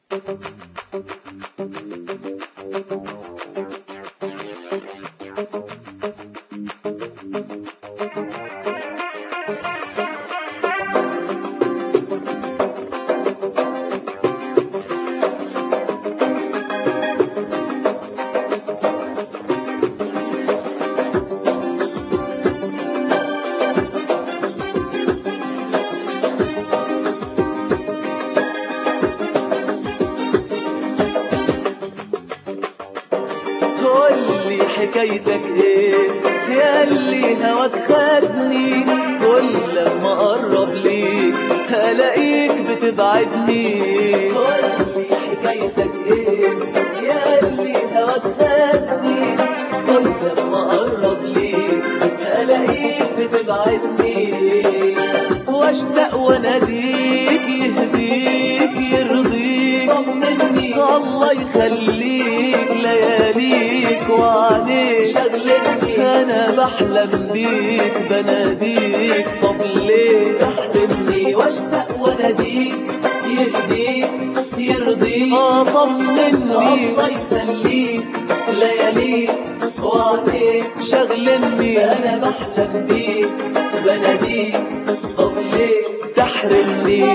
قولي حكايتك ايه يا اللي هواك خدني كل لما اقرب ليك هلاقيك بتبعدني قولي حكايتك ايه يا اللي هواك خدني كل لما اقرب ليك هلاقيك بتبعدني واشتاق واناديك يهديك يرضيك طمني الله يخليك لياليك وعليك شغلتني انا بحلم بيك بناديك طب ليه تحرمني واشتاق واناديك يهديك يرضيك اه طمني الله يخليك لياليك وعليك شغلني انا بحلم بيك بناديك طب ليه تحرمني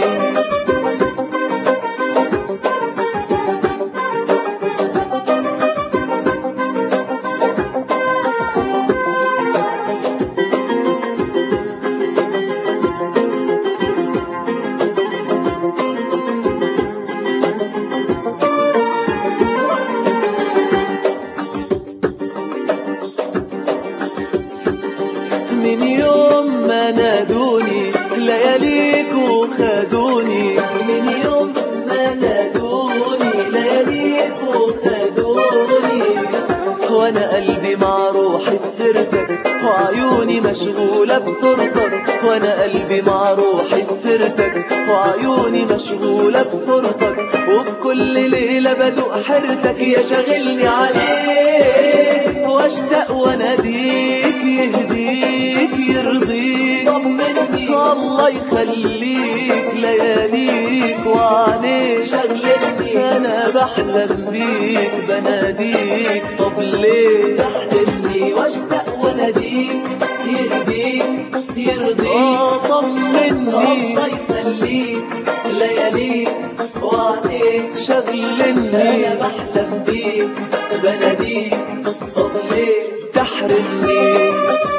من يوم ما نادوني لياليك وخدوني من يوم ما نادوني لياليك وخدوني وانا قلبي مع روحي بسيرتك وعيوني مشغولة بصورتك وانا قلبي مع روحي بسيرتك وعيوني مشغولة بصورتك وبكل ليلة بدوق حيرتك يا شاغلني عليك واشتاق واناديك يهديك يرضيك طمني الله يخليك لياليك وعليك شغلتني انا بحلم بيك بناديك طب ليه تحرمني واشتاق واناديك يهديك يرضيك اه طمني الله يخليك لياليك وعليك شغلني انا بحلم بيك بناديك طب ليه تحرمني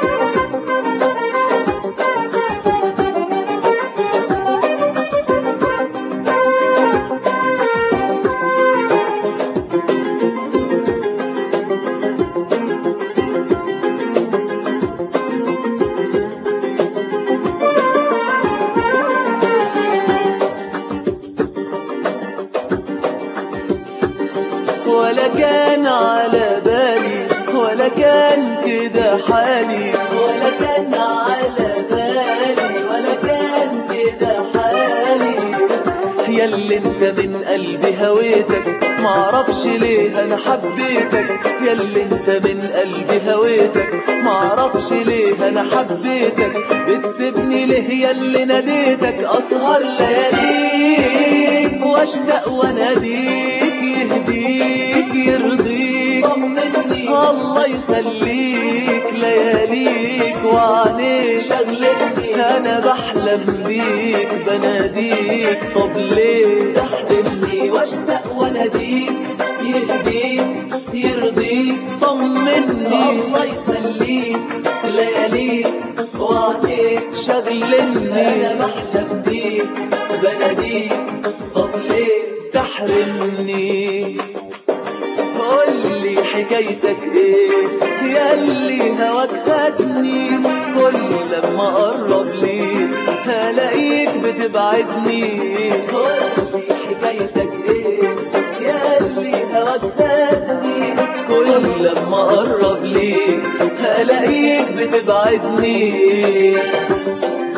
ولا كان على بالي ولا كان كده حالي ولا كان على بالي ولا كان كده حالي يا اللي انت من قلبي هويتك معرفش ليه انا حبيتك يا اللي انت من قلبي هويتك معرفش ليه انا حبيتك بتسيبني ليه يا اللي ناديتك اسهر لياليك واشتاق واناديك يهديك يرضيك طمني الله يخليك لياليك وعليك شغلتني انا بحلم بيك بناديك طب ليه تحرمني واشتاق واناديك يهديك يرضيك طمني الله يخليك لياليك وعليك شغلني انا بحلم بيك بناديك طب ليه تحرمني قولي حكايتك ايه يا اللي هواك خدني كل لما اقرب ليك هلاقيك بتبعدني قولي حكايتك ايه يا اللي هواك خدني كل لما اقرب ليك هلاقيك بتبعدني